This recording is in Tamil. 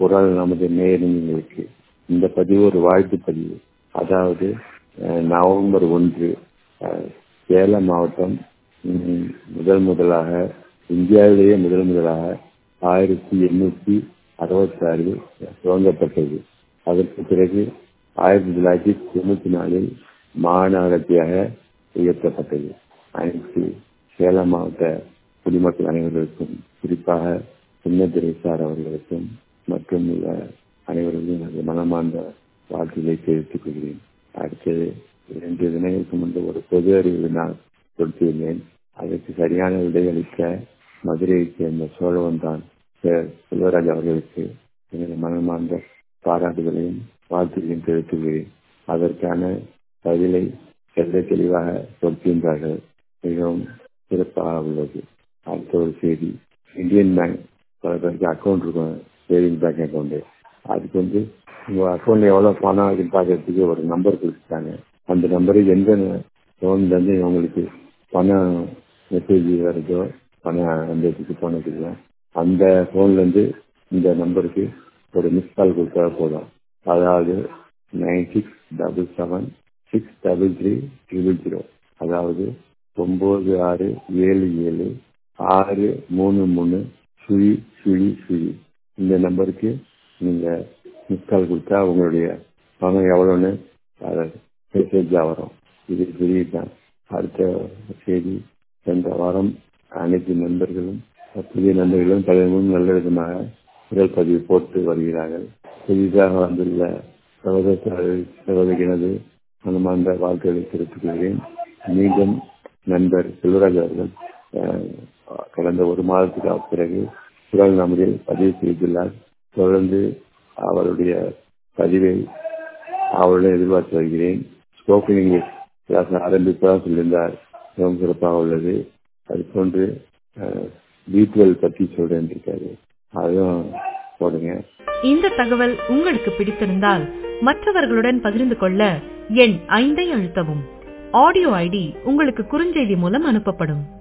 குரல் நமது நேயர்களுக்கு இந்த பதிவு ஒரு வாழ்த்து பதிவு அதாவது அஹ், நவம்பர் ஒன்று அஹ், சேலம் மாவட்டம் ம், முதல் முதலாக இந்தியாவிலேயே முதல் முதலாக ஆயிரத்தி எண்ணூத்தி அறுபத்தி ஆறில் துவங்கப்பட்டது அதற்கு பிறகு ஆயிரத்தி தொள்ளாயிரத்தி தொண்ணூத்தி நாலில் மாநகராட்சியாக உயர்த்தப்பட்டது அனைத்து சேலம் மாவட்ட குடிமக்கள் அனைவருக்கும் குறிப்பாக சின்னத்திரை சார் அவர்களுக்கும் மற்றும் உள்ள அனைவருக்கும் எனது மனமார்ந்த வாழ்த்துக்களை தெரிவித்துக் கொள்கிறேன் அடுத்தது இரண்டு தினங்களுக்கு முன்பு ஒரு பொது அறிவு நான் கொடுத்துள்ளேன் அதற்கு சரியான விடையளிக்க மதுரையைச் சேர்ந்த சோழவன் தான் செல்வராஜ் அவர்களுக்கு எனது மனமார்ந்த பாராட்டுகளையும் வாழ்த்துக்களையும் தெரிவித்துள்ளேன் அதற்கான பதிலை செல்ல தெளிவாக கொடுக்கின்றார்கள் மிகவும் சிறப்பாக உள்ளது அடுத்த ஒரு செய்தி இந்தியன் பேங்க் பல பேருக்கு அக்கௌண்ட் இருக்கும் சேவிங் பேங்க் அக்கௌண்ட் அதுக்கு வந்து உங்க அக்கௌண்ட்ல எவ்வளவு பணம் இருக்குன்னு பார்க்கறதுக்கு ஒரு நம்பர் கொடுத்துட்டாங்க அந்த நம்பருக்கு எந்த லோன்ல இருந்து உங்களுக்கு பணம் மெசேஜ் வருதோ பணம் அந்த இதுக்கு போனதுக்கு அந்த போன்ல இருந்து இந்த நம்பருக்கு ஒரு மிஸ் கால் கொடுத்தா போதும் அதாவது nine six double seven six double three triple zero அதாவது ஒன்பது ஆறு ஏழு ஏழு ஆறு மூணு மூணு சுழி சுழி சுழி இந்த நம்பருக்கு நீங்க மிஸ் கால் கொடுத்தா உங்களுடைய பணம் எவ்வளோன்னு மெசேஜாக வரும் இது தெரியுதான் அடுத்த செய்தி சென்ற வாரம் அனைத்து நண்பர்களும் புதிய நண்பர்களும் தலைவரும் நல்ல விதமாக குரல் பதிவு போட்டு வருகிறார்கள் புதிதாக வந்துள்ள சகோதர சகோதரிகளது மனமார்ந்த வாழ்க்கைகளை தெரிவித்துக் கொள்கிறேன் மீண்டும் நண்பர் செல்வராஜ் அவர்கள் அஹ், கடந்த ஒரு மாதத்துக்கு பிறகு குரல் நமதில் பதிவு செய்துள்ளார் தொடர்ந்து அவருடைய பதிவை அவருடன் எதிர்பார்த்து வருகிறேன் ஸ்போக்கன் இங்கிலீஷ் கிளாஸ் ஆரம்பிப்பதாக சொல்லியிருந்தார் மிகவும் சிறப்பாக உள்ளது அது போன்று பி டுவெல் பற்றி சொல்றேன் இருக்காரு அதுவும் போடுங்க இந்த தகவல் உங்களுக்கு பிடித்திருந்தால் மற்றவர்களுடன் பகிர்ந்து கொள்ள எண் ஐந்தை அழுத்தவும் ஆடியோ ஐடி உங்களுக்கு குறுஞ்செய்தி மூலம் அனுப்பப்படும்